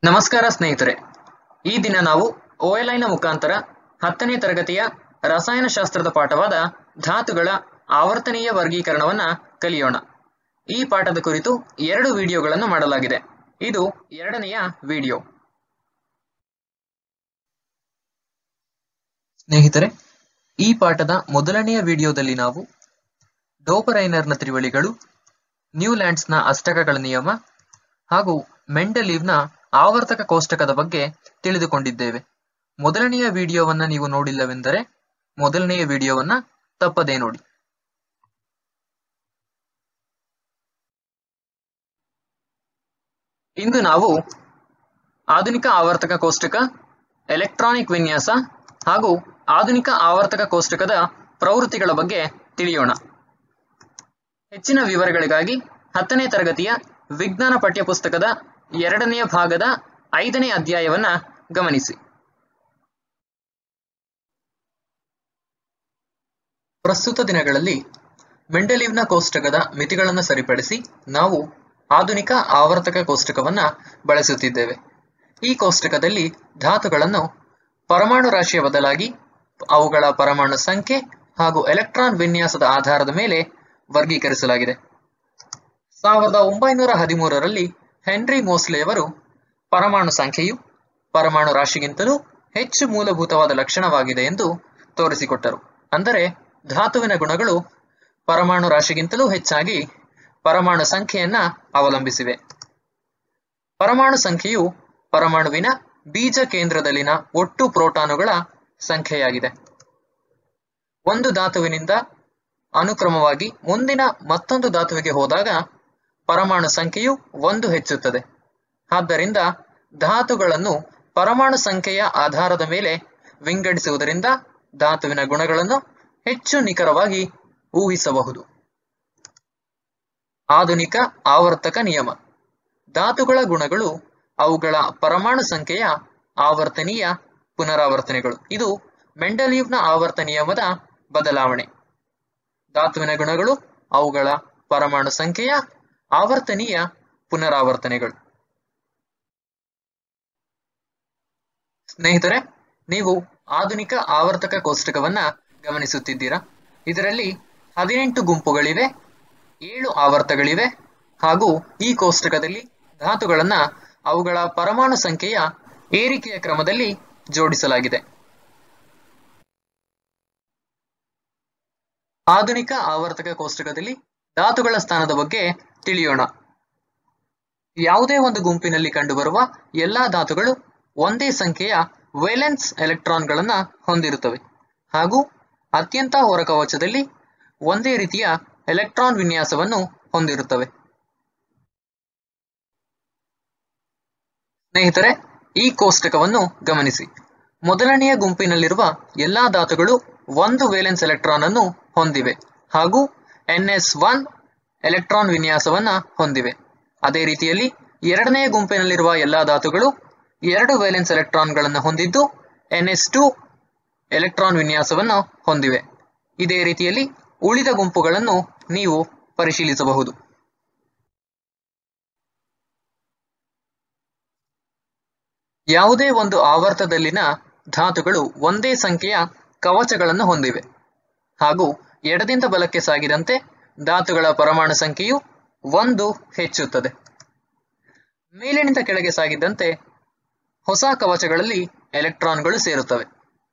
ನಮಸ್ಕಾರ ಸ್ನೇಹಿತರೆ ಈ ದಿನ ನಾವು ನ ಮುಖಾಂತರ ಹತ್ತನೇ ತರಗತಿಯ ರಸಾಯನಶಾಸ್ತ್ರದ ಪಾಠವಾದ ಧಾತುಗಳ ಆವರ್ತನೀಯ ವರ್ಗೀಕರಣವನ್ನ ಕಲಿಯೋಣ ಈ ಪಾಠದ ಕುರಿತು ಎರಡು ವಿಡಿಯೋಗಳನ್ನು ಮಾಡಲಾಗಿದೆ ಇದು ಎರಡನೆಯ ವಿಡಿಯೋ ಸ್ನೇಹಿತರೆ ಈ ಪಾಠದ ಮೊದಲನೆಯ ವಿಡಿಯೋದಲ್ಲಿ ನಾವು ಡೋಪರೈನರ್ನ ತ್ರಿವಳಿಗಳು ನ್ಯೂಲ್ಯಾಂಡ್ಸ್ನ ಅಷ್ಟಕಗಳ ನಿಯಮ ಹಾಗೂ ಮೆಂಡಲೀವ್ನ ಆವರ್ತಕ ಕೋಷ್ಟಕದ ಬಗ್ಗೆ ತಿಳಿದುಕೊಂಡಿದ್ದೇವೆ ಮೊದಲನೆಯ ವಿಡಿಯೋವನ್ನ ನೀವು ನೋಡಿಲ್ಲವೆಂದರೆ ಮೊದಲನೆಯ ವಿಡಿಯೋವನ್ನ ತಪ್ಪದೇ ನೋಡಿ ಇಂದು ನಾವು ಆಧುನಿಕ ಆವರ್ತಕ ಕೋಷ್ಟಕ ಎಲೆಕ್ಟ್ರಾನಿಕ್ ವಿನ್ಯಾಸ ಹಾಗೂ ಆಧುನಿಕ ಆವರ್ತಕ ಕೋಷ್ಟಕದ ಪ್ರವೃತ್ತಿಗಳ ಬಗ್ಗೆ ತಿಳಿಯೋಣ ಹೆಚ್ಚಿನ ವಿವರಗಳಿಗಾಗಿ ಹತ್ತನೇ ತರಗತಿಯ ವಿಜ್ಞಾನ ಪಠ್ಯಪುಸ್ತಕದ ಎರಡನೆಯ ಭಾಗದ ಐದನೇ ಅಧ್ಯಾಯವನ್ನ ಗಮನಿಸಿ ಪ್ರಸ್ತುತ ದಿನಗಳಲ್ಲಿ ಮೆಂಡಲೀವ್ನ ಕೋಷ್ಟಕದ ಮಿತಿಗಳನ್ನು ಸರಿಪಡಿಸಿ ನಾವು ಆಧುನಿಕ ಆವರ್ತಕ ಕೋಷ್ಟಕವನ್ನ ಬಳಸುತ್ತಿದ್ದೇವೆ ಈ ಕೋಷ್ಟಕದಲ್ಲಿ ಧಾತುಗಳನ್ನು ಪರಮಾಣು ರಾಶಿಯ ಬದಲಾಗಿ ಅವುಗಳ ಪರಮಾಣು ಸಂಖ್ಯೆ ಹಾಗೂ ಎಲೆಕ್ಟ್ರಾನ್ ವಿನ್ಯಾಸದ ಆಧಾರದ ಮೇಲೆ ವರ್ಗೀಕರಿಸಲಾಗಿದೆ ಸಾವಿರದ ಒಂಬೈನೂರ ಹದಿಮೂರರಲ್ಲಿ ಹೆನ್ರಿ ಮೋಸ್ಲೆಯವರು ಪರಮಾಣು ಸಂಖ್ಯೆಯು ಪರಮಾಣು ರಾಶಿಗಿಂತಲೂ ಹೆಚ್ಚು ಮೂಲಭೂತವಾದ ಲಕ್ಷಣವಾಗಿದೆ ಎಂದು ತೋರಿಸಿಕೊಟ್ಟರು ಅಂದರೆ ಧಾತುವಿನ ಗುಣಗಳು ಪರಮಾಣು ರಾಶಿಗಿಂತಲೂ ಹೆಚ್ಚಾಗಿ ಪರಮಾಣು ಸಂಖ್ಯೆಯನ್ನ ಅವಲಂಬಿಸಿವೆ ಪರಮಾಣು ಸಂಖ್ಯೆಯು ಪರಮಾಣುವಿನ ಬೀಜ ಕೇಂದ್ರದಲ್ಲಿನ ಒಟ್ಟು ಪ್ರೋಟಾನುಗಳ ಸಂಖ್ಯೆಯಾಗಿದೆ ಒಂದು ಧಾತುವಿನಿಂದ ಅನುಕ್ರಮವಾಗಿ ಮುಂದಿನ ಮತ್ತೊಂದು ಧಾತುವಿಗೆ ಹೋದಾಗ ಪರಮಾಣು ಸಂಖ್ಯೆಯು ಒಂದು ಹೆಚ್ಚುತ್ತದೆ ಆದ್ದರಿಂದ ಧಾತುಗಳನ್ನು ಪರಮಾಣು ಸಂಖ್ಯೆಯ ಆಧಾರದ ಮೇಲೆ ವಿಂಗಡಿಸುವುದರಿಂದ ಧಾತುವಿನ ಗುಣಗಳನ್ನು ಹೆಚ್ಚು ನಿಖರವಾಗಿ ಊಹಿಸಬಹುದು ಆಧುನಿಕ ಆವರ್ತಕ ನಿಯಮ ಧಾತುಗಳ ಗುಣಗಳು ಅವುಗಳ ಪರಮಾಣು ಸಂಖ್ಯೆಯ ಆವರ್ತನೀಯ ಪುನರಾವರ್ತನೆಗಳು ಇದು ಮೆಂಡಲೀವ್ನ ಆವರ್ತ ನಿಯಮದ ಬದಲಾವಣೆ ಧಾತುವಿನ ಗುಣಗಳು ಅವುಗಳ ಪರಮಾಣು ಸಂಖ್ಯೆಯ ಆವರ್ತನೀಯ ಪುನರಾವರ್ತನೆಗಳು ಸ್ನೇಹಿತರೆ ನೀವು ಆಧುನಿಕ ಆವರ್ತಕ ಕೋಷ್ಟಕವನ್ನ ಗಮನಿಸುತ್ತಿದ್ದೀರಾ ಇದರಲ್ಲಿ ಹದಿನೆಂಟು ಗುಂಪುಗಳಿವೆ ಏಳು ಆವರ್ತಗಳಿವೆ ಹಾಗೂ ಈ ಕೋಷ್ಟಕದಲ್ಲಿ ಧಾತುಗಳನ್ನ ಅವುಗಳ ಪರಮಾಣು ಸಂಖ್ಯೆಯ ಏರಿಕೆಯ ಕ್ರಮದಲ್ಲಿ ಜೋಡಿಸಲಾಗಿದೆ ಆಧುನಿಕ ಆವರ್ತಕ ಕೋಷ್ಟಕದಲ್ಲಿ ಧಾತುಗಳ ಸ್ಥಾನದ ಬಗ್ಗೆ ತಿಳಿಯೋಣ ಯಾವುದೇ ಒಂದು ಗುಂಪಿನಲ್ಲಿ ಕಂಡುಬರುವ ಎಲ್ಲಾ ಧಾತುಗಳು ಒಂದೇ ಸಂಖ್ಯೆಯ ವೇಲೆನ್ಸ್ ಎಲೆಕ್ಟ್ರಾನ್ಗಳನ್ನ ಹೊಂದಿರುತ್ತವೆ ಹಾಗೂ ಅತ್ಯಂತ ಹೊರಕವಚದಲ್ಲಿ ಒಂದೇ ರೀತಿಯ ಎಲೆಕ್ಟ್ರಾನ್ ವಿನ್ಯಾಸವನ್ನು ಹೊಂದಿರುತ್ತವೆ ಸ್ನೇಹಿತರೆ ಈ ಕೋಷ್ಟಕವನ್ನು ಗಮನಿಸಿ ಮೊದಲನೆಯ ಗುಂಪಿನಲ್ಲಿರುವ ಎಲ್ಲಾ ಧಾತುಗಳು ಒಂದು ವೇಲೆನ್ಸ್ ಎಲೆಕ್ಟ್ರಾನ್ ಅನ್ನು ಹೊಂದಿವೆ ಹಾಗೂ ಎನ್ ಎಸ್ ಒನ್ ಎಲೆಕ್ಟ್ರಾನ್ ವಿನ್ಯಾಸವನ್ನ ಹೊಂದಿವೆ ಅದೇ ರೀತಿಯಲ್ಲಿ ಎರಡನೆಯ ಗುಂಪಿನಲ್ಲಿರುವ ಎಲ್ಲಾ ಧಾತುಗಳು ಎರಡು ವೇಲೆನ್ಸ್ ಎಲೆಕ್ಟ್ರಾನ್ಗಳನ್ನು ಹೊಂದಿದ್ದು ಎನ್ ಎಸ್ ಟು ಎಲೆಕ್ಟ್ರಾನ್ ವಿನ್ಯಾಸವನ್ನು ಹೊಂದಿವೆ ಇದೇ ರೀತಿಯಲ್ಲಿ ಉಳಿದ ಗುಂಪುಗಳನ್ನು ನೀವು ಪರಿಶೀಲಿಸಬಹುದು ಯಾವುದೇ ಒಂದು ಆವರ್ತದಲ್ಲಿನ ಧಾತುಗಳು ಒಂದೇ ಸಂಖ್ಯೆಯ ಕವಚಗಳನ್ನು ಹೊಂದಿವೆ ಹಾಗೂ ಎಡದಿಂದ ಬಲಕ್ಕೆ ಸಾಗಿದಂತೆ ಧಾತುಗಳ ಪರಮಾಣು ಸಂಖ್ಯೆಯು ಒಂದು ಹೆಚ್ಚುತ್ತದೆ ಮೇಲಿನಿಂದ ಕೆಳಗೆ ಸಾಗಿದ್ದಂತೆ ಹೊಸ ಕವಚಗಳಲ್ಲಿ ಎಲೆಕ್ಟ್ರಾನ್ಗಳು ಸೇರುತ್ತವೆ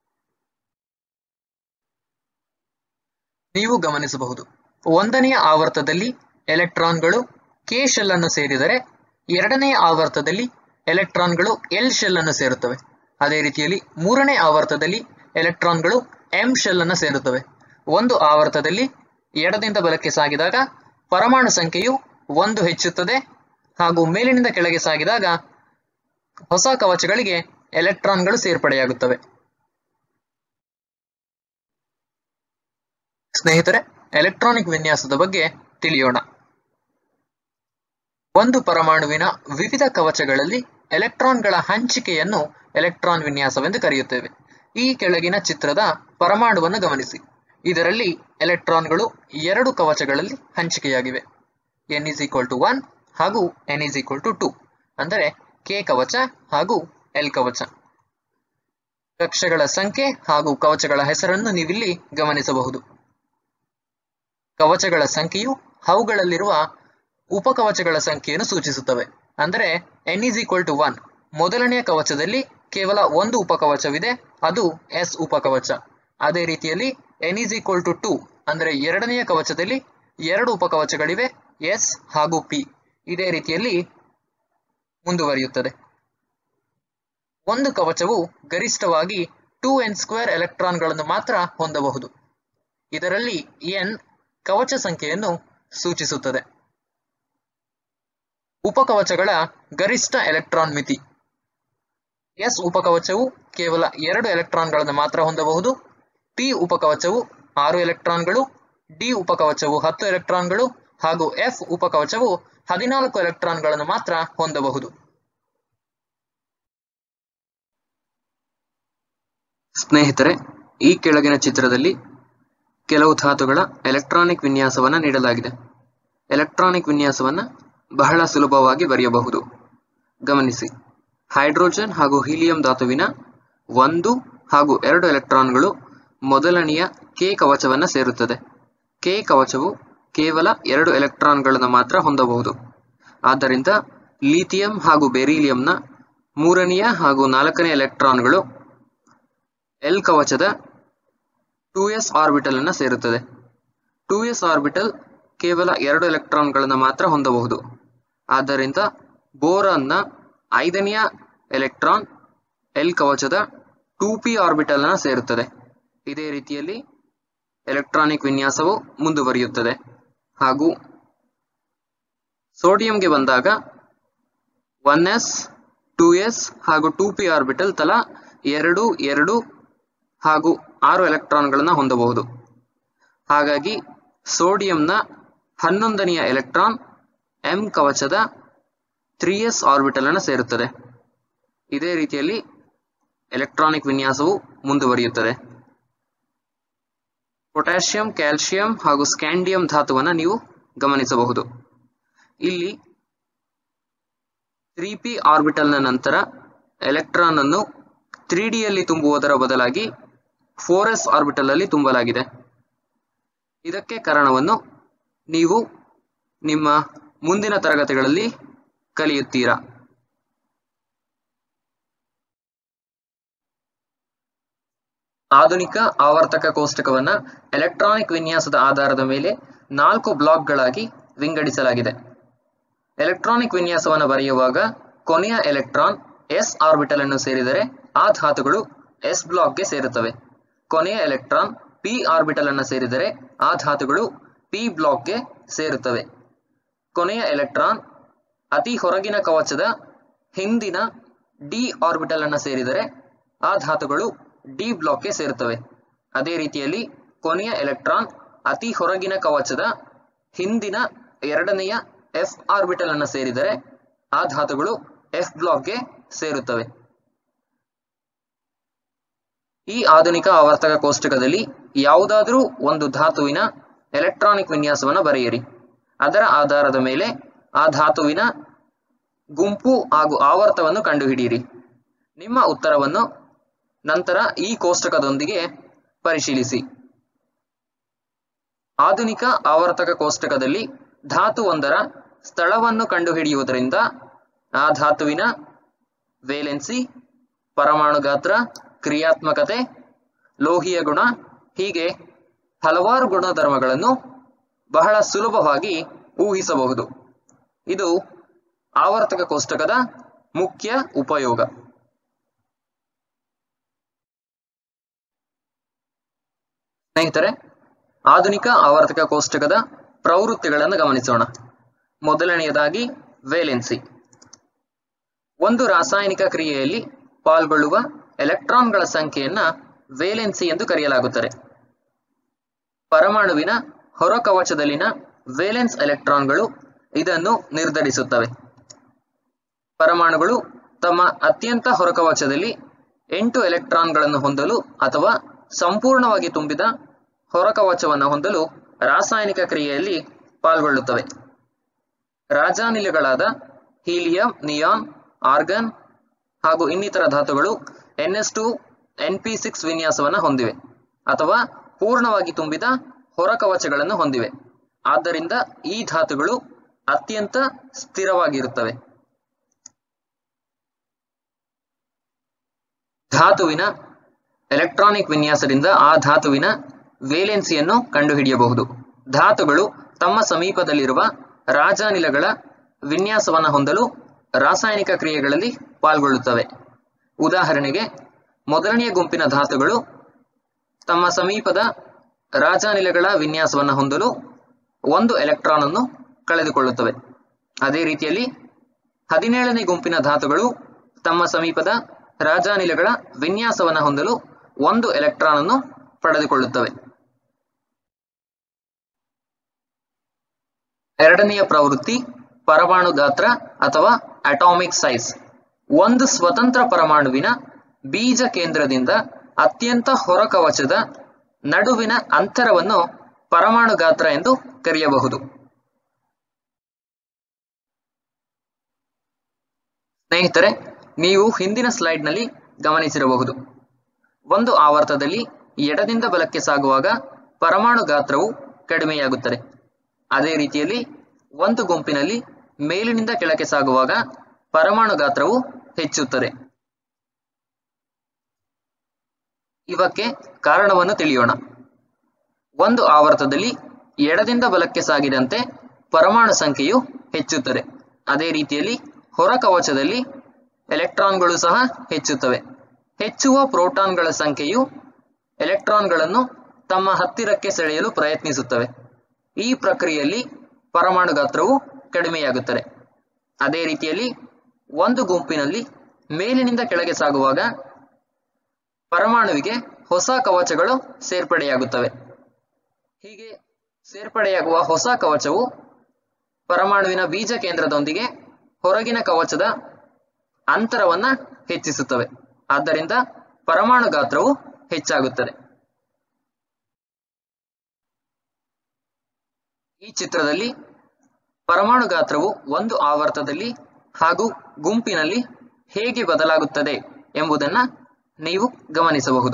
ನೀವು ಗಮನಿಸಬಹುದು ಒಂದನೆಯ ಆವರ್ತದಲ್ಲಿ ಎಲೆಕ್ಟ್ರಾನ್ಗಳು ಕೆ ಶೆಲ್ ಅನ್ನು ಸೇರಿದರೆ ಎರಡನೆಯ ಆವರ್ತದಲ್ಲಿ ಎಲೆಕ್ಟ್ರಾನ್ಗಳು ಎಲ್ ಶೆಲ್ ಅನ್ನು ಸೇರುತ್ತವೆ ಅದೇ ರೀತಿಯಲ್ಲಿ ಮೂರನೇ ಆವರ್ತದಲ್ಲಿ ಎಲೆಕ್ಟ್ರಾನ್ಗಳು ಎಂ ಶೆಲ್ ಅನ್ನು ಸೇರುತ್ತವೆ ಒಂದು ಆವರ್ತದಲ್ಲಿ ಎಡದಿಂದ ಬಲಕ್ಕೆ ಸಾಗಿದಾಗ ಪರಮಾಣು ಸಂಖ್ಯೆಯು ಒಂದು ಹೆಚ್ಚುತ್ತದೆ ಹಾಗೂ ಮೇಲಿನಿಂದ ಕೆಳಗೆ ಸಾಗಿದಾಗ ಹೊಸ ಕವಚಗಳಿಗೆ ಎಲೆಕ್ಟ್ರಾನ್ಗಳು ಸೇರ್ಪಡೆಯಾಗುತ್ತವೆ ಸ್ನೇಹಿತರೆ ಎಲೆಕ್ಟ್ರಾನಿಕ್ ವಿನ್ಯಾಸದ ಬಗ್ಗೆ ತಿಳಿಯೋಣ ಒಂದು ಪರಮಾಣುವಿನ ವಿವಿಧ ಕವಚಗಳಲ್ಲಿ ಎಲೆಕ್ಟ್ರಾನ್ಗಳ ಹಂಚಿಕೆಯನ್ನು ಎಲೆಕ್ಟ್ರಾನ್ ವಿನ್ಯಾಸವೆಂದು ಕರೆಯುತ್ತೇವೆ ಈ ಕೆಳಗಿನ ಚಿತ್ರದ ಪರಮಾಣುವನ್ನು ಗಮನಿಸಿ ಇದರಲ್ಲಿ ಎಲೆಕ್ಟ್ರಾನ್ಗಳು ಎರಡು ಕವಚಗಳಲ್ಲಿ ಹಂಚಿಕೆಯಾಗಿವೆ N is equal to one ಹಾಗೂ N is equal to two ಅಂದರೆ ಕೆ ಕವಚ ಹಾಗೂ ಎಲ್ ಕವಚ ಕಕ್ಷೆಗಳ ಸಂಖ್ಯೆ ಹಾಗೂ ಕವಚಗಳ ಹೆಸರನ್ನು ನೀವಿಲ್ಲಿ ಗಮನಿಸಬಹುದು ಕವಚಗಳ ಸಂಖ್ಯೆಯು ಅವುಗಳಲ್ಲಿರುವ ಉಪಕವಚಗಳ ಸಂಖ್ಯೆಯನ್ನು ಸೂಚಿಸುತ್ತವೆ ಅಂದರೆ N is equal to one ಮೊದಲನೆಯ ಕವಚದಲ್ಲಿ ಕೇವಲ ಒಂದು ಉಪಕವಚವಿದೆ ಅದು ಎಸ್ ಉಪಕವಚ ಅದೇ ರೀತಿಯಲ್ಲಿ N is equal to two ಅಂದರೆ ಎರಡನೆಯ ಕವಚದಲ್ಲಿ ಎರಡು ಉಪಕವಚಗಳಿವೆ ಎಸ್ ಹಾಗೂ ಪಿ ಇದೇ ರೀತಿಯಲ್ಲಿ ಮುಂದುವರಿಯುತ್ತದೆ ಒಂದು ಕವಚವು ಗರಿಷ್ಠವಾಗಿ ಟೂ ಎನ್ ಸ್ಕ್ವೇರ್ ಎಲೆಕ್ಟ್ರಾನ್ಗಳನ್ನು ಮಾತ್ರ ಹೊಂದಬಹುದು ಇದರಲ್ಲಿ ಎನ್ ಕವಚ ಸಂಖ್ಯೆಯನ್ನು ಸೂಚಿಸುತ್ತದೆ ಉಪಕವಚಗಳ ಗರಿಷ್ಠ ಎಲೆಕ್ಟ್ರಾನ್ ಮಿತಿ ಎಸ್ ಉಪಕವಚವು ಕೇವಲ ಎರಡು ಎಲೆಕ್ಟ್ರಾನ್ಗಳನ್ನು ಮಾತ್ರ ಹೊಂದಬಹುದು ಪಿ ಉಪಕವಚವು ಆರು ಎಲೆಕ್ಟ್ರಾನ್ಗಳು ಡಿ ಉಪಕವಚವು ಹತ್ತು ಎಲೆಕ್ಟ್ರಾನ್ಗಳು ಹಾಗೂ ಎಫ್ ಉಪಕವಚವು ಹದಿನಾಲ್ಕು ಎಲೆಕ್ಟ್ರಾನ್ಗಳನ್ನು ಮಾತ್ರ ಹೊಂದಬಹುದು ಸ್ನೇಹಿತರೆ ಈ ಕೆಳಗಿನ ಚಿತ್ರದಲ್ಲಿ ಕೆಲವು ಧಾತುಗಳ ಎಲೆಕ್ಟ್ರಾನಿಕ್ ವಿನ್ಯಾಸವನ್ನು ನೀಡಲಾಗಿದೆ ಎಲೆಕ್ಟ್ರಾನಿಕ್ ವಿನ್ಯಾಸವನ್ನು ಬಹಳ ಸುಲಭವಾಗಿ ಬರೆಯಬಹುದು ಗಮನಿಸಿ ಹೈಡ್ರೋಜನ್ ಹಾಗೂ ಹೀಲಿಯಂ ಧಾತುವಿನ ಒಂದು ಹಾಗೂ ಎರಡು ಎಲೆಕ್ಟ್ರಾನ್ಗಳು ಮೊದಲನೆಯ ಕೆ ಕವಚವನ್ನು ಸೇರುತ್ತದೆ ಕೆ ಕವಚವು ಕೇವಲ ಎರಡು ಎಲೆಕ್ಟ್ರಾನ್ಗಳನ್ನು ಮಾತ್ರ ಹೊಂದಬಹುದು ಆದ್ದರಿಂದ ಲಿಥಿಯಂ ಹಾಗೂ ಬೆರಿಲಿಯಂನ ಮೂರನೆಯ ಹಾಗೂ ನಾಲ್ಕನೇ ಎಲೆಕ್ಟ್ರಾನ್ಗಳು ಎಲ್ ಕವಚದ ಟೂ ಎಸ್ ಆರ್ಬಿಟಲ್ ಅನ್ನು ಸೇರುತ್ತದೆ ಟೂ ಎಸ್ ಆರ್ಬಿಟಲ್ ಕೇವಲ ಎರಡು ಎಲೆಕ್ಟ್ರಾನ್ಗಳನ್ನು ಮಾತ್ರ ಹೊಂದಬಹುದು ಆದ್ದರಿಂದ ಬೋರಾನ್ನ ಐದನೆಯ ಎಲೆಕ್ಟ್ರಾನ್ ಎಲ್ ಕವಚದ ಟೂ ಪಿ ಆರ್ಬಿಟಲ್ ಅನ್ನು ಸೇರುತ್ತದೆ ಇದೇ ರೀತಿಯಲ್ಲಿ ಎಲೆಕ್ಟ್ರಾನಿಕ್ ವಿನ್ಯಾಸವು ಮುಂದುವರಿಯುತ್ತದೆ ಹಾಗೂ ಸೋಡಿಯಂಗೆ ಬಂದಾಗ ಒನ್ ಎಸ್ ಟೂ ಎಸ್ ಹಾಗೂ ಟೂ ಪಿ ಆರ್ಬಿಟಲ್ ತಲಾ ಎರಡು ಎರಡು ಹಾಗೂ ಆರು ಎಲೆಕ್ಟ್ರಾನ್ಗಳನ್ನು ಹೊಂದಬಹುದು ಹಾಗಾಗಿ ಸೋಡಿಯಂನ ಹನ್ನೊಂದನೆಯ ಎಲೆಕ್ಟ್ರಾನ್ ಎಂ ಕವಚದ ತ್ರೀ ಎಸ್ ಆರ್ಬಿಟಲ್ ಅನ್ನು ಸೇರುತ್ತದೆ ಇದೇ ರೀತಿಯಲ್ಲಿ ಎಲೆಕ್ಟ್ರಾನಿಕ್ ವಿನ್ಯಾಸವು ಮುಂದುವರಿಯುತ್ತದೆ ಪೊಟ್ಯಾಷಿಯಂ ಕ್ಯಾಲ್ಸಿಯಂ ಹಾಗೂ ಸ್ಕ್ಯಾಂಡಿಯಂ ಧಾತುವನ್ನು ನೀವು ಗಮನಿಸಬಹುದು ಇಲ್ಲಿ ತ್ರೀ ಪಿ ಆರ್ಬಿಟಲ್ನ ನಂತರ ಎಲೆಕ್ಟ್ರಾನ್ ಅನ್ನು ತ್ರೀ ಡಿಯಲ್ಲಿ ತುಂಬುವುದರ ಬದಲಾಗಿ ಫೋರ್ ಎಸ್ ಆರ್ಬಿಟಲ್ ಅಲ್ಲಿ ತುಂಬಲಾಗಿದೆ ಇದಕ್ಕೆ ಕಾರಣವನ್ನು ನೀವು ನಿಮ್ಮ ಮುಂದಿನ ತರಗತಿಗಳಲ್ಲಿ ಕಲಿಯುತ್ತೀರಾ ಆಧುನಿಕ ಆವರ್ತಕ ಕೋಷ್ಟಕವನ್ನ ಎಲೆಕ್ಟ್ರಾನಿಕ್ ವಿನ್ಯಾಸದ ಆಧಾರದ ಮೇಲೆ ನಾಲ್ಕು ಬ್ಲಾಕ್ಗಳಾಗಿ ವಿಂಗಡಿಸಲಾಗಿದೆ ಎಲೆಕ್ಟ್ರಾನಿಕ್ ವಿನ್ಯಾಸವನ್ನು ಬರೆಯುವಾಗ ಕೊನೆಯ ಎಲೆಕ್ಟ್ರಾನ್ ಎಸ್ ಆರ್ಬಿಟಲ್ ಅನ್ನು ಸೇರಿದರೆ ಆ ಧಾತುಗಳು ಎಸ್ ಬ್ಲಾಕ್ಗೆ ಸೇರುತ್ತವೆ ಕೊನೆಯ ಎಲೆಕ್ಟ್ರಾನ್ ಪಿ ಆರ್ಬಿಟಲ್ ಅನ್ನು ಸೇರಿದರೆ ಆ ಧಾತುಗಳು ಪಿ ಬ್ಲಾಕ್ಗೆ ಸೇರುತ್ತವೆ ಕೊನೆಯ ಎಲೆಕ್ಟ್ರಾನ್ ಅತಿ ಹೊರಗಿನ ಕವಚದ ಹಿಂದಿನ ಡಿ ಆರ್ಬಿಟಲ್ ಅನ್ನು ಸೇರಿದರೆ ಆ ಧಾತುಗಳು ಡಿ ಬ್ಲಾಕ್ಗೆ ಸೇರುತ್ತವೆ ಅದೇ ರೀತಿಯಲ್ಲಿ ಕೊನೆಯ ಎಲೆಕ್ಟ್ರಾನ್ ಅತಿ ಹೊರಗಿನ ಕವಚದ ಹಿಂದಿನ ಎರಡನೆಯ ಎಫ್ ಆರ್ಬಿಟಲ್ ಅನ್ನು ಸೇರಿದರೆ ಆ ಧಾತುಗಳು ಎಫ್ ಬ್ಲಾಕ್ಗೆ ಸೇರುತ್ತವೆ ಈ ಆಧುನಿಕ ಆವರ್ತಕ ಕೋಷ್ಟಕದಲ್ಲಿ ಯಾವುದಾದರೂ ಒಂದು ಧಾತುವಿನ ಎಲೆಕ್ಟ್ರಾನಿಕ್ ವಿನ್ಯಾಸವನ್ನು ಬರೆಯಿರಿ ಅದರ ಆಧಾರದ ಮೇಲೆ ಆ ಧಾತುವಿನ ಗುಂಪು ಹಾಗೂ ಆವರ್ತವನ್ನು ಕಂಡುಹಿಡಿಯಿರಿ ನಿಮ್ಮ ಉತ್ತರವನ್ನು ನಂತರ ಈ ಕೋಷ್ಟಕದೊಂದಿಗೆ ಪರಿಶೀಲಿಸಿ ಆಧುನಿಕ ಆವರ್ತಕ ಕೋಷ್ಟಕದಲ್ಲಿ ಧಾತುವೊಂದರ ಸ್ಥಳವನ್ನು ಕಂಡುಹಿಡಿಯುವುದರಿಂದ ಆ ಧಾತುವಿನ ವೇಲೆನ್ಸಿ ಪರಮಾಣು ಗಾತ್ರ ಕ್ರಿಯಾತ್ಮಕತೆ ಲೋಹೀಯ ಗುಣ ಹೀಗೆ ಹಲವಾರು ಗುಣಧರ್ಮಗಳನ್ನು ಬಹಳ ಸುಲಭವಾಗಿ ಊಹಿಸಬಹುದು ಇದು ಆವರ್ತಕ ಕೋಷ್ಟಕದ ಮುಖ್ಯ ಉಪಯೋಗ ಸ್ನೇಹಿತರೆ ಆಧುನಿಕ ಆವರ್ತಕ ಕೋಷ್ಟಕದ ಪ್ರವೃತ್ತಿಗಳನ್ನು ಗಮನಿಸೋಣ ಮೊದಲನೆಯದಾಗಿ ವೇಲೆನ್ಸಿ ಒಂದು ರಾಸಾಯನಿಕ ಕ್ರಿಯೆಯಲ್ಲಿ ಪಾಲ್ಗೊಳ್ಳುವ ಎಲೆಕ್ಟ್ರಾನ್ಗಳ ಸಂಖ್ಯೆಯನ್ನ ವೇಲೆನ್ಸಿ ಎಂದು ಕರೆಯಲಾಗುತ್ತದೆ ಪರಮಾಣುವಿನ ಹೊರಕವಚದಲ್ಲಿನ ವೇಲೆನ್ಸ್ ಎಲೆಕ್ಟ್ರಾನ್ಗಳು ಇದನ್ನು ನಿರ್ಧರಿಸುತ್ತವೆ ಪರಮಾಣುಗಳು ತಮ್ಮ ಅತ್ಯಂತ ಹೊರಕವಚದಲ್ಲಿ ಎಂಟು ಎಲೆಕ್ಟ್ರಾನ್ಗಳನ್ನು ಹೊಂದಲು ಅಥವಾ ಸಂಪೂರ್ಣವಾಗಿ ತುಂಬಿದ ಹೊರಕವಚವನ್ನು ಹೊಂದಲು ರಾಸಾಯನಿಕ ಕ್ರಿಯೆಯಲ್ಲಿ ಪಾಲ್ಗೊಳ್ಳುತ್ತವೆ ರಾಜಾನಿಲಗಳಾದ ಹೀಲಿಯಂ ನಿಯಾನ್ ಆರ್ಗನ್ ಹಾಗೂ ಇನ್ನಿತರ ಧಾತುಗಳು N S two N P six ವಿನ್ಯಾಸವನ್ನು ಹೊಂದಿವೆ ಅಥವಾ ಪೂರ್ಣವಾಗಿ ತುಂಬಿದ ಹೊರಕವಚಗಳನ್ನು ಹೊಂದಿವೆ ಆದ್ದರಿಂದ ಈ ಧಾತುಗಳು ಅತ್ಯಂತ ಸ್ಥಿರವಾಗಿರುತ್ತವೆ ಧಾತುವಿನ ಎಲೆಕ್ಟ್ರಾನಿಕ್ ವಿನ್ಯಾಸದಿಂದ ಆ ಧಾತುವಿನ ವೇಲೆನ್ಸಿಯನ್ನು ಕಂಡುಹಿಡಿಯಬಹುದು ಧಾತುಗಳು ತಮ್ಮ ಸಮೀಪದಲ್ಲಿರುವ ರಾಜಾನಿಲಗಳ ವಿನ್ಯಾಸವನ್ನು ಹೊಂದಲು ರಾಸಾಯನಿಕ ಕ್ರಿಯೆಗಳಲ್ಲಿ ಪಾಲ್ಗೊಳ್ಳುತ್ತವೆ ಉದಾಹರಣೆಗೆ ಮೊದಲನೆಯ ಗುಂಪಿನ ಧಾತುಗಳು ತಮ್ಮ ಸಮೀಪದ ರಾಜಾನಿಲಗಳ ವಿನ್ಯಾಸವನ್ನು ಹೊಂದಲು ಒಂದು ಎಲೆಕ್ಟ್ರಾನ್ ಅನ್ನು ಕಳೆದುಕೊಳ್ಳುತ್ತವೆ ಅದೇ ರೀತಿಯಲ್ಲಿ ಹದಿನೇಳನೇ ಗುಂಪಿನ ಧಾತುಗಳು ತಮ್ಮ ಸಮೀಪದ ರಾಜಾನಿಲಗಳ ವಿನ್ಯಾಸವನ್ನು ಹೊಂದಲು ಒಂದು ಎಲೆಕ್ಟ್ರಾನ್ ಅನ್ನು ಪಡೆದುಕೊಳ್ಳುತ್ತವೆ ಎರಡನೆಯ ಪ್ರವೃತ್ತಿ ಪರಮಾಣು ಗಾತ್ರ ಅಥವಾ ಅಟಾಮಿಕ್ ಸೈಜ್ ಒಂದು ಸ್ವತಂತ್ರ ಪರಮಾಣುವಿನ ಬೀಜ ಕೇಂದ್ರದಿಂದ ಅತ್ಯಂತ ಹೊರಕವಚದ ನಡುವಿನ ಅಂತರವನ್ನು ಪರಮಾಣು ಗಾತ್ರ ಎಂದು ಕರೆಯಬಹುದು ಸ್ನೇಹಿತರೆ ನೀವು ಹಿಂದಿನ ಸ್ಲೈಡ್ನಲ್ಲಿ ಗಮನಿಸಿರಬಹುದು ಒಂದು ಆವರ್ತದಲ್ಲಿ ಎಡದಿಂದ ಬಲಕ್ಕೆ ಸಾಗುವಾಗ ಪರಮಾಣು ಗಾತ್ರವು ಕಡಿಮೆಯಾಗುತ್ತದೆ ಅದೇ ರೀತಿಯಲ್ಲಿ ಒಂದು ಗುಂಪಿನಲ್ಲಿ ಮೇಲಿನಿಂದ ಕೆಳಕ್ಕೆ ಸಾಗುವಾಗ ಪರಮಾಣು ಗಾತ್ರವು ಹೆಚ್ಚುತ್ತದೆ ಇವಕ್ಕೆ ಕಾರಣವನ್ನು ತಿಳಿಯೋಣ ಒಂದು ಆವರ್ತದಲ್ಲಿ ಎಡದಿಂದ ಬಲಕ್ಕೆ ಸಾಗಿದಂತೆ ಪರಮಾಣು ಸಂಖ್ಯೆಯು ಹೆಚ್ಚುತ್ತದೆ ಅದೇ ರೀತಿಯಲ್ಲಿ ಹೊರ ಕವಚದಲ್ಲಿ ಎಲೆಕ್ಟ್ರಾನ್ಗಳು ಸಹ ಹೆಚ್ಚುತ್ತವೆ ಹೆಚ್ಚುವ ಪ್ರೋಟಾನ್ಗಳ ಸಂಖ್ಯೆಯು ಎಲೆಕ್ಟ್ರಾನ್ಗಳನ್ನು ತಮ್ಮ ಹತ್ತಿರಕ್ಕೆ ಸೆಳೆಯಲು ಪ್ರಯತ್ನಿಸುತ್ತವೆ ಈ ಪ್ರಕ್ರಿಯೆಯಲ್ಲಿ ಪರಮಾಣು ಗಾತ್ರವು ಕಡಿಮೆಯಾಗುತ್ತದೆ ಅದೇ ರೀತಿಯಲ್ಲಿ ಒಂದು ಗುಂಪಿನಲ್ಲಿ ಮೇಲಿನಿಂದ ಕೆಳಗೆ ಸಾಗುವಾಗ ಪರಮಾಣುವಿಗೆ ಹೊಸ ಕವಚಗಳು ಸೇರ್ಪಡೆಯಾಗುತ್ತವೆ ಹೀಗೆ ಸೇರ್ಪಡೆಯಾಗುವ ಹೊಸ ಕವಚವು ಪರಮಾಣುವಿನ ಬೀಜ ಕೇಂದ್ರದೊಂದಿಗೆ ಹೊರಗಿನ ಕವಚದ ಅಂತರವನ್ನ ಹೆಚ್ಚಿಸುತ್ತವೆ ಆದ್ದರಿಂದ ಪರಮಾಣು ಗಾತ್ರವು ಹೆಚ್ಚಾಗುತ್ತದೆ ಈ ಚಿತ್ರದಲ್ಲಿ ಪರಮಾಣು ಗಾತ್ರವು ಒಂದು ಆವರ್ತದಲ್ಲಿ ಹಾಗೂ ಗುಂಪಿನಲ್ಲಿ ಹೇಗೆ ಬದಲಾಗುತ್ತದೆ ಎಂಬುದನ್ನ ನೀವು ಗಮನಿಸಬಹುದು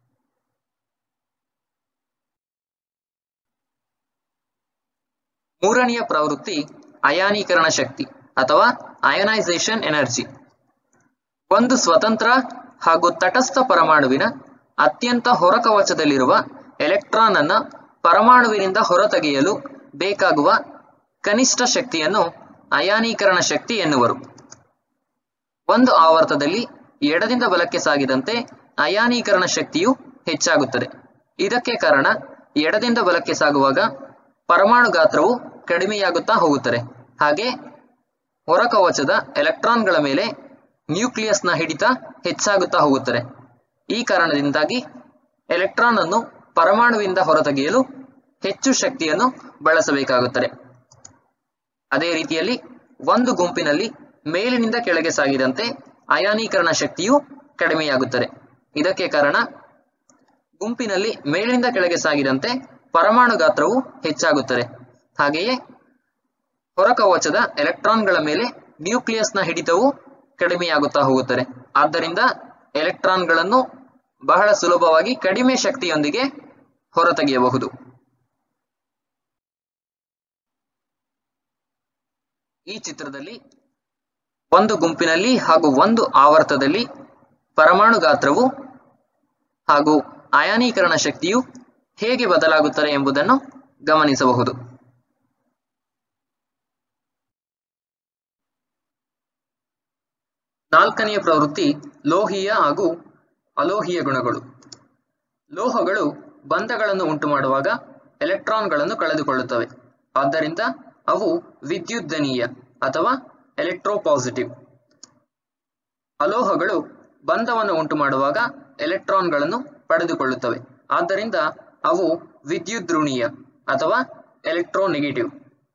ಮೂರನೆಯ ಪ್ರವೃತ್ತಿ ಅಯಾನೀಕರಣ ಶಕ್ತಿ ಅಥವಾ ಅಯನೈಸೇಷನ್ ಎನರ್ಜಿ ಒಂದು ಸ್ವತಂತ್ರ ಹಾಗೂ ತಟಸ್ಥ ಪರಮಾಣುವಿನ ಅತ್ಯಂತ ಹೊರಕವಚದಲ್ಲಿರುವ ಎಲೆಕ್ಟ್ರಾನ್ ಅನ್ನ ಪರಮಾಣುವಿನಿಂದ ಹೊರತೆಗೆಯಲು ಬೇಕಾಗುವ ಕನಿಷ್ಠ ಶಕ್ತಿಯನ್ನು ಅಯಾನೀಕರಣ ಶಕ್ತಿ ಎನ್ನುವರು ಒಂದು ಆವರ್ತದಲ್ಲಿ ಎಡದಿಂದ ಬಲಕ್ಕೆ ಸಾಗಿದಂತೆ ಅಯಾನೀಕರಣ ಶಕ್ತಿಯು ಹೆಚ್ಚಾಗುತ್ತದೆ ಇದಕ್ಕೆ ಕಾರಣ ಎಡದಿಂದ ಬಲಕ್ಕೆ ಸಾಗುವಾಗ ಪರಮಾಣು ಗಾತ್ರವು ಕಡಿಮೆಯಾಗುತ್ತಾ ಹೋಗುತ್ತದೆ ಹಾಗೆ ಹೊರಕವಚದ ಎಲೆಕ್ಟ್ರಾನ್ಗಳ ಮೇಲೆ ನ್ಯೂಕ್ಲಿಯಸ್ನ ಹಿಡಿತ ಹೆಚ್ಚಾಗುತ್ತಾ ಹೋಗುತ್ತದೆ ಈ ಕಾರಣದಿಂದಾಗಿ ಎಲೆಕ್ಟ್ರಾನ್ ಅನ್ನು ಪರಮಾಣುವಿಂದ ಹೊರತೆಗೆಯಲು ಹೆಚ್ಚು ಶಕ್ತಿಯನ್ನು ಬಳಸಬೇಕಾಗುತ್ತದೆ ಅದೇ ರೀತಿಯಲ್ಲಿ ಒಂದು ಗುಂಪಿನಲ್ಲಿ ಮೇಲಿನಿಂದ ಕೆಳಗೆ ಸಾಗಿದಂತೆ ಅಯಾನೀಕರಣ ಶಕ್ತಿಯು ಕಡಿಮೆಯಾಗುತ್ತದೆ ಇದಕ್ಕೆ ಕಾರಣ ಗುಂಪಿನಲ್ಲಿ ಮೇಲಿನಿಂದ ಕೆಳಗೆ ಸಾಗಿದಂತೆ ಪರಮಾಣು ಗಾತ್ರವು ಹೆಚ್ಚಾಗುತ್ತದೆ ಹಾಗೆಯೇ ಹೊರಕವಚದ ಎಲೆಕ್ಟ್ರಾನ್ಗಳ ಮೇಲೆ ನ್ಯೂಕ್ಲಿಯಸ್ನ ಹಿಡಿತವು ಕಡಿಮೆಯಾಗುತ್ತಾ ಹೋಗುತ್ತದೆ ಆದ್ದರಿಂದ ಎಲೆಕ್ಟ್ರಾನ್ಗಳನ್ನು ಬಹಳ ಸುಲಭವಾಗಿ ಕಡಿಮೆ ಶಕ್ತಿಯೊಂದಿಗೆ ಹೊರತೆಗೆಯಬಹುದು ಈ ಚಿತ್ರದಲ್ಲಿ ಒಂದು ಗುಂಪಿನಲ್ಲಿ ಹಾಗೂ ಒಂದು ಆವರ್ತದಲ್ಲಿ ಪರಮಾಣು ಗಾತ್ರವು ಹಾಗೂ ಅಯಾನೀಕರಣ ಶಕ್ತಿಯು ಹೇಗೆ ಬದಲಾಗುತ್ತದೆ ಎಂಬುದನ್ನು ಗಮನಿಸಬಹುದು ನಾಲ್ಕನೆಯ ಪ್ರವೃತ್ತಿ ಲೋಹೀಯ ಹಾಗೂ ಅಲೋಹೀಯ ಗುಣಗಳು ಲೋಹಗಳು ಬಂಧಗಳನ್ನು ಉಂಟು ಮಾಡುವಾಗ ಎಲೆಕ್ಟ್ರಾನ್ಗಳನ್ನು ಕಳೆದುಕೊಳ್ಳುತ್ತವೆ ಆದ್ದರಿಂದ ಅವು ವಿದ್ಯುದ್ದನೀಯ ಅಥವಾ ಎಲೆಕ್ಟ್ರೋಪಾಸಿಟಿವ್ ಅಲೋಹಗಳು ಬಂಧವನ್ನು ಉಂಟು ಮಾಡುವಾಗ ಎಲೆಕ್ಟ್ರಾನ್ಗಳನ್ನು ಪಡೆದುಕೊಳ್ಳುತ್ತವೆ ಆದ್ದರಿಂದ ಅವು ವಿದ್ಯುದ್ರುಣೀಯ ಅಥವಾ ಎಲೆಕ್ಟ್ರೋನೆಗೆಟಿವ್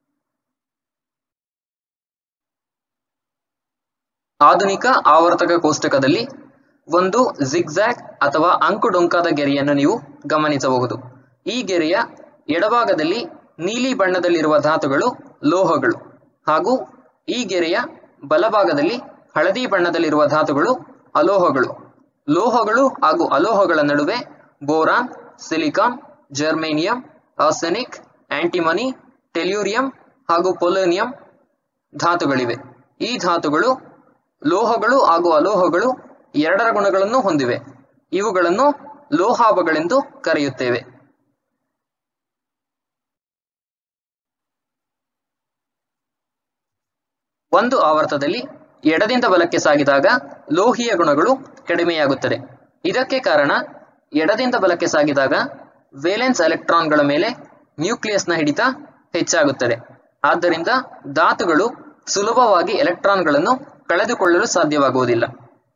ಆಧುನಿಕ ಆವರ್ತಕ ಕೋಷ್ಟಕದಲ್ಲಿ ಒಂದು ಜಿಗ್ಜಾಗ್ ಅಥವಾ ಅಂಕುಡೊಂಕಾದ ಗೆರೆಯನ್ನು ನೀವು ಗಮನಿಸಬಹುದು ಈ ಗೆರೆಯ ಎಡಭಾಗದಲ್ಲಿ ನೀಲಿ ಬಣ್ಣದಲ್ಲಿರುವ ಧಾತುಗಳು ಲೋಹಗಳು ಹಾಗೂ ಈ ಗೆರೆಯ ಬಲಭಾಗದಲ್ಲಿ ಹಳದಿ ಬಣ್ಣದಲ್ಲಿರುವ ಧಾತುಗಳು ಅಲೋಹಗಳು ಲೋಹಗಳು ಹಾಗೂ ಅಲೋಹಗಳ ನಡುವೆ boron silicon germanium arsenic antimony tellurium ಹಾಗೂ ಪೊಲೋನಿಯಂ ಧಾತುಗಳಿವೆ ಈ ಧಾತುಗಳು ಲೋಹಗಳು ಹಾಗೂ ಅಲೋಹಗಳು ಎರಡರ ಗುಣಗಳನ್ನು ಹೊಂದಿವೆ ಇವುಗಳನ್ನು ಲೋಹಾಭಗಳೆಂದು ಕರೆಯುತ್ತೇವೆ ಒಂದು ಆವರ್ತದಲ್ಲಿ ಎಡದಿಂದ ಬಲಕ್ಕೆ ಸಾಗಿದಾಗ ಲೋಹೀಯ ಗುಣಗಳು ಕಡಿಮೆಯಾಗುತ್ತದೆ ಇದಕ್ಕೆ ಕಾರಣ ಎಡದಿಂದ ಬಲಕ್ಕೆ ಸಾಗಿದಾಗ ವೇಲೆನ್ಸ್ ಎಲೆಕ್ಟ್ರಾನ್ಗಳ ಮೇಲೆ ನ್ಯೂಕ್ಲಿಯಸ್ನ ಹಿಡಿತ ಹೆಚ್ಚಾಗುತ್ತದೆ ಆದ್ದರಿಂದ ಧಾತುಗಳು ಸುಲಭವಾಗಿ ಎಲೆಕ್ಟ್ರಾನ್ಗಳನ್ನು ಕಳೆದುಕೊಳ್ಳಲು ಸಾಧ್ಯವಾಗುವುದಿಲ್ಲ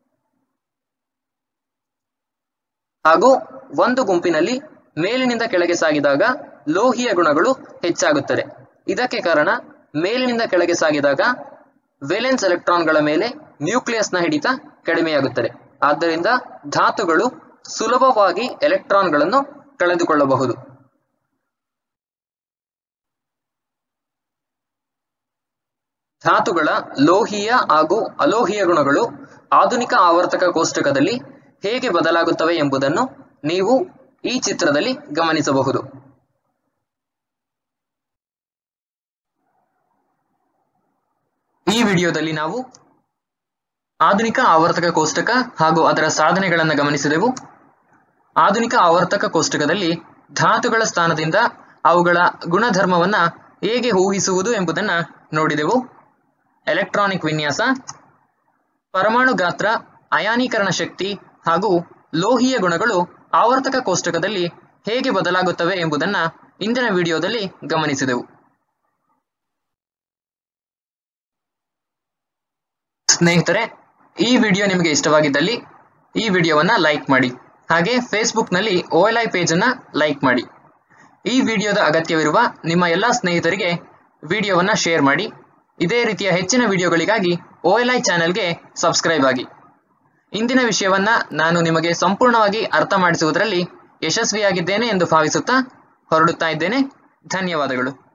ಹಾಗೂ ಒಂದು ಗುಂಪಿನಲ್ಲಿ ಮೇಲಿನಿಂದ ಕೆಳಗೆ ಸಾಗಿದಾಗ ಲೋಹೀಯ ಗುಣಗಳು ಹೆಚ್ಚಾಗುತ್ತದೆ ಇದಕ್ಕೆ ಕಾರಣ ಮೇಲಿನಿಂದ ಕೆಳಗೆ ಸಾಗಿದಾಗ ವೇಲೆನ್ಸ್ ಎಲೆಕ್ಟ್ರಾನ್ಗಳ ಮೇಲೆ ನ್ಯೂಕ್ಲಿಯಸ್ನ ಹಿಡಿತ ಕಡಿಮೆಯಾಗುತ್ತದೆ ಆದ್ದರಿಂದ ಧಾತುಗಳು ಸುಲಭವಾಗಿ ಎಲೆಕ್ಟ್ರಾನ್ಗಳನ್ನು ಕಳೆದುಕೊಳ್ಳಬಹುದು ಧಾತುಗಳ ಲೋಹೀಯ ಹಾಗೂ ಅಲೋಹೀಯ ಗುಣಗಳು ಆಧುನಿಕ ಆವರ್ತಕ ಕೋಷ್ಟಕದಲ್ಲಿ ಹೇಗೆ ಬದಲಾಗುತ್ತವೆ ಎಂಬುದನ್ನು ನೀವು ಈ ಚಿತ್ರದಲ್ಲಿ ಗಮನಿಸಬಹುದು ಈ ವಿಡಿಯೋದಲ್ಲಿ ನಾವು ಆಧುನಿಕ ಆವರ್ತಕ ಕೋಷ್ಟಕ ಹಾಗೂ ಅದರ ಸಾಧನೆಗಳನ್ನು ಗಮನಿಸಿದೆವು ಆಧುನಿಕ ಆವರ್ತಕ ಕೋಷ್ಟಕದಲ್ಲಿ ಧಾತುಗಳ ಸ್ಥಾನದಿಂದ ಅವುಗಳ ಗುಣಧರ್ಮವನ್ನ ಹೇಗೆ ಊಹಿಸುವುದು ಎಂಬುದನ್ನು ನೋಡಿದೆವು ಎಲೆಕ್ಟ್ರಾನಿಕ್ ವಿನ್ಯಾಸ ಪರಮಾಣು ಗಾತ್ರ ಅಯಾನೀಕರಣ ಶಕ್ತಿ ಹಾಗೂ ಲೋಹೀಯ ಗುಣಗಳು ಆವರ್ತಕ ಕೋಷ್ಟಕದಲ್ಲಿ ಹೇಗೆ ಬದಲಾಗುತ್ತವೆ ಎಂಬುದನ್ನ ಇಂದಿನ ವಿಡಿಯೋದಲ್ಲಿ ಗಮನಿಸಿದೆವು ಸ್ನೇಹಿತರೆ ಈ ವಿಡಿಯೋ ನಿಮಗೆ ಇಷ್ಟವಾಗಿದ್ದಲ್ಲಿ ಈ ವಿಡಿಯೋವನ್ನ ಲೈಕ್ ಮಾಡಿ ಹಾಗೆ ಫೇಸ್ಬುಕ್ನಲ್ಲಿ ಓ ಎಲ್ ಐ ಪೇಜನ್ನು ಲೈಕ್ ಮಾಡಿ ಈ ವಿಡಿಯೋದ ಅಗತ್ಯವಿರುವ ನಿಮ್ಮ ಎಲ್ಲ ಸ್ನೇಹಿತರಿಗೆ ವಿಡಿಯೋವನ್ನ ಶೇರ್ ಮಾಡಿ ಇದೇ ರೀತಿಯ ಹೆಚ್ಚಿನ ವಿಡಿಯೋಗಳಿಗಾಗಿ ಓ ಎಲ್ ಐ ಚಾನೆಲ್ಗೆ ಸಬ್ಸ್ಕ್ರೈಬ್ ಆಗಿ ಇಂದಿನ ವಿಷಯವನ್ನ ನಾನು ನಿಮಗೆ ಸಂಪೂರ್ಣವಾಗಿ ಅರ್ಥ ಮಾಡಿಸುವುದರಲ್ಲಿ ಯಶಸ್ವಿಯಾಗಿದ್ದೇನೆ ಎಂದು ಭಾವಿಸುತ್ತಾ ಹೊರಡುತ್ತಾ ಇದ್ದೇನೆ ಧನ್ಯವಾದಗಳು